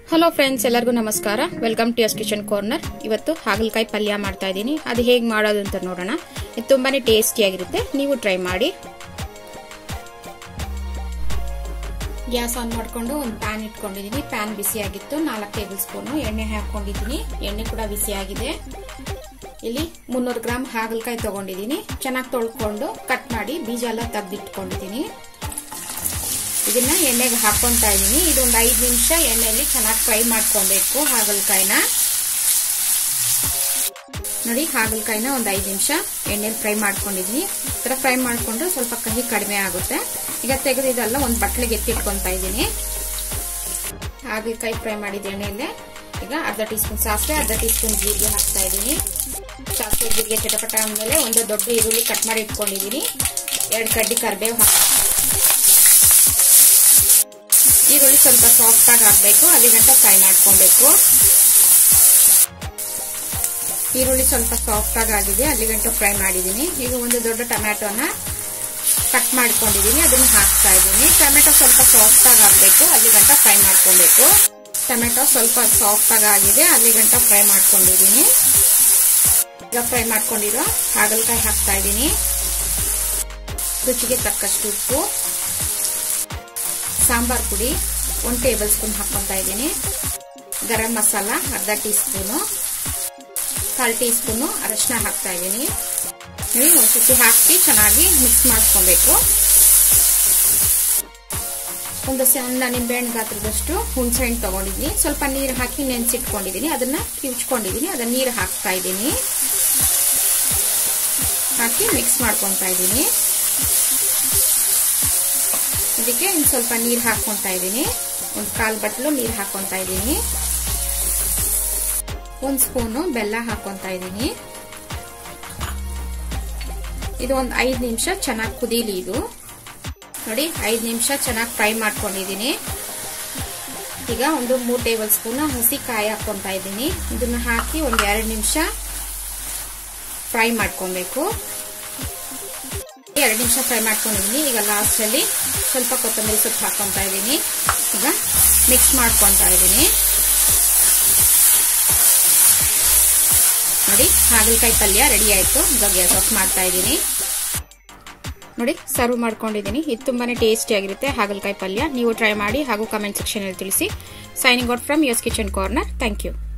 hello friends ಎಲ್ಲರಿಗೂ ನಮಸ್ಕಾರ welcome to US kitchen corner ಇವತ್ತು ಹಾಗಲಕಾಯಿ ಪಲ್ಯ ಮಾಡ್ತಾ ಇದ್ದೀನಿ ಅದು ಹೇಗೆ ಮಾಡೋದು ಅಂತ ನೋಡೋಣ ಇದು ತುಂಬಾನೇ ಟೇಸ್ಟಿಯಾಗಿರುತ್ತೆ ನೀವು ಟ್ರೈ ಮಾಡಿ ಗ್ಯಾಸ್ ಆನ್ ಮಾಡಿಕೊಂಡು ಒಂದು ಪ್ಯಾನ್ ಇಟ್ಕೊಂಡಿದ್ದೀನಿ ಪ್ಯಾನ್ ಬಿಸಿಯಾಗಿತ್ತು ನಾಲ್ಕು ಟೇಬಲ್ ಸ್ಪೂನು ಎಣ್ಣೆ ಹಾಕೊಂಡಿದ್ದೀನಿ ಎಣ್ಣೆ ಕೂಡ ಬಿಸಿಯಾಗಿದೆ ಇಲ್ಲಿ ಮುನ್ನೂರು ಗ್ರಾಮ್ ಹಾಗಲಕಾಯಿ ತಗೊಂಡಿದ್ದೀನಿ ಚೆನ್ನಾಗಿ ತೊಳ್ಕೊಂಡು ಕಟ್ ಮಾಡಿ ಬೀಜ ಎಲ್ಲ ತೆಗೆದಿಟ್ಕೊಂಡಿದ್ದೀನಿ ಇದನ್ನ ಎಣ್ಣೆಗೆ ಹಾಕೊಂತಾ ಇದ್ದೀನಿ ಇದೊಂದು ಐದು ನಿಮಿಷ ಎಣ್ಣೆಯಲ್ಲಿ ಚೆನ್ನಾಗಿ ಫ್ರೈ ಮಾಡ್ಕೊಬೇಕು ಹಾಗಲಕಾಯಿನ ನೋಡಿ ಹಾಗಲಕಾಯಿನ ಒಂದು ಐದು ನಿಮಿಷ ಎಣ್ಣೆಲಿ ಫ್ರೈ ಮಾಡ್ಕೊಂಡಿದ್ದೀನಿ ಈ ಥರ ಫ್ರೈ ಮಾಡಿಕೊಂಡು ಸ್ವಲ್ಪ ಕಹಿ ಕಡಿಮೆ ಆಗುತ್ತೆ ಈಗ ತೆಗೆದಿದ್ದೆಲ್ಲ ಒಂದು ಬಟ್ಲಿಗೆ ಎತ್ತಿಟ್ಕೊತಾ ಇದ್ದೀನಿ ಹಾಗಲಕಾಯಿ ಫ್ರೈ ಮಾಡಿದ ಎಣ್ಣೆಯಲ್ಲೇ ಈಗ ಅರ್ಧ ಟೀ ಸ್ಪೂನ್ ಸಾಸಿವೆ ಅರ್ಧ ಟೀ ಸ್ಪೂನ್ ಜೀರಿಗೆ ಹಾಕ್ತಾ ಇದ್ದೀನಿ ಸಾಸಿವೆ ಜೀರಿಗೆ ಚಟಪಟ ಆದಮೇಲೆ ಒಂದು ದೊಡ್ಡ ಈರುಳ್ಳಿ ಕಟ್ ಮಾಡಿ ಇಟ್ಕೊಂಡಿದ್ದೀನಿ ಎರಡು ಕಡ್ಡಿ ಕರಿಬೇವು ಹಾಕಿ ಈರುಳ್ಳಿ ಸ್ವಲ್ಪ ಸಾಫ್ಟ್ ಆಗಿ ಹಾಕಬೇಕು ಅಲ್ಲಿ ಗಂಟ ಫ್ರೈ ಮಾಡ್ಕೊಬೇಕು ಈರುಳ್ಳಿ ಸ್ವಲ್ಪ ಸಾಫ್ಟ್ ಆಗಿ ಆಗಿದೆ ಅಲ್ಲಿ ಗಂಟ ಫ್ರೈ ಮಾಡಿದ್ದೀನಿ ಈಗ ಒಂದು ದೊಡ್ಡ ಟೊಮ್ಯಾಟೊನ ಕಟ್ ಮಾಡ್ಕೊಂಡಿದ್ದೀನಿ ಅದನ್ನ ಹಾಕ್ತಾ ಇದ್ದೀನಿ ಟೊಮೆಟೊ ಸ್ವಲ್ಪ ಸಾಫ್ಟ್ ಆಗಿ ಆಗಬೇಕು ಅಲ್ಲಿ ಗಂಟ ಫ್ರೈ ಮಾಡ್ಕೊಬೇಕು ಟೊಮೆಟೊ ಸ್ವಲ್ಪ ಸಾಫ್ಟ್ ಆಗಿ ಆಗಿದೆ ಅಲ್ಲಿ ಗಂಟ ಫ್ರೈ ಮಾಡ್ಕೊಂಡಿದ್ದೀನಿ ಈಗ ಫ್ರೈ ಮಾಡ್ಕೊಂಡಿರೋ ಹಾಗಲಕಾಯಿ ಹಾಕ್ತಾ ಇದ್ದೀನಿ ರುಚಿಗೆ ತಕ್ಕಷ್ಟು ಉಪ್ಪು ಸಾಂಬಾರ್ ಪುಡಿ ಒಂದು ಟೇಬಲ್ ಸ್ಪೂನ್ ಹಾಕ್ಕೊತಾ ಇದ್ದೀನಿ ಗರಂ ಮಸಾಲ ಅರ್ಧ ಟೀ ಸ್ಪೂನು ಕಾಲು ಟೀ ಸ್ಪೂನು ಅರಶಿನ ಹಾಕ್ತಾ ಇದ್ದೀನಿ ನೀವು ಒಂದ್ಸತಿ ಹಾಕಿ ಚೆನ್ನಾಗಿ ಮಿಕ್ಸ್ ಮಾಡ್ಕೊಬೇಕು ಒಂದು ಸಣ್ಣ ನಿಂಬೆಹಣ್ಣು ಗಾತ್ರದಷ್ಟು ಹುಣಸೆಹಣ್ಣು ತಗೊಂಡಿದ್ದೀನಿ ಸ್ವಲ್ಪ ನೀರು ಹಾಕಿ ನೆನೆಸಿಟ್ಕೊಂಡಿದ್ದೀನಿ ಅದನ್ನ ಕಿವ್ಚ್ಕೊಂಡಿದ್ದೀನಿ ಅದನ್ನ ನೀರು ಹಾಕ್ತಾ ಇದ್ದೀನಿ ಹಾಕಿ ಮಿಕ್ಸ್ ಮಾಡ್ಕೊತಾ ಇದ್ದೀನಿ ಇದಕ್ಕೆ ಇನ್ನು ಸ್ವಲ್ಪ ನೀರು ಹಾಕ್ಕೊತಾ ಇದ್ದೀನಿ ಒಂದು ಕಾಲು ಬಟ್ಲು ನೀರು ಹಾಕ್ಕೊತಾ ಇದ್ದೀನಿ ಒಂದು ಸ್ಪೂನು ಬೆಲ್ಲ ಹಾಕ್ಕೊತಾ ಇದ್ದೀನಿ ಇದು ಒಂದು ಐದು ನಿಮಿಷ ಚೆನ್ನಾಗಿ ಕುದೀಲಿ ಇದು ನೋಡಿ ಐದು ನಿಮಿಷ ಚೆನ್ನಾಗಿ ಫ್ರೈ ಮಾಡ್ಕೊಂಡಿದ್ದೀನಿ ಈಗ ಒಂದು ಮೂರು ಟೇಬಲ್ ಸ್ಪೂನ್ ಹಸಿ ಕಾಯಿ ಹಾಕ್ಕೊತಾ ಇದ್ದೀನಿ ಇದನ್ನ ಹಾಕಿ ಒಂದು ಎರಡು ನಿಮಿಷ ಫ್ರೈ ಮಾಡ್ಕೊಬೇಕು ಎರಡು ನಿಮಿಷ ಫ್ರೈ ಮಾಡ್ಕೊಂಡಿದ್ದೀನಿ ಈಗ ಲಾಸ್ಟಲ್ಲಿ ಸ್ವಲ್ಪ ಕೊತ್ತಂಬರಿ ಸೊಪ್ಪು ಹಾಕೊತಾ ಇದ್ದೀನಿ ಈಗ ಮಿಕ್ಸ್ ಮಾಡ್ಕೊತಾ ಇದ್ದೀನಿ ನೋಡಿ ಹಾಗಲಕಾಯಿ ಪಲ್ಯ ರೆಡಿ ಆಯಿತು ಈಗ ಗ್ಯಾಸ್ ಆಫ್ ಮಾಡ್ತಾ ಇದ್ದೀನಿ ನೋಡಿ ಸರ್ವ್ ಮಾಡ್ಕೊಂಡಿದ್ದೀನಿ ಇದು ತುಂಬಾನೇ ಟೇಸ್ಟಿ ಆಗಿರುತ್ತೆ ಹಾಗಲಕಾಯಿ ಪಲ್ಯ ನೀವು ಟ್ರೈ ಮಾಡಿ ಹಾಗೂ ಕಮೆಂಟ್ ಸೆಕ್ಷನ್ ಅಲ್ಲಿ ತಿಳಿಸಿ signing out from US kitchen corner thank you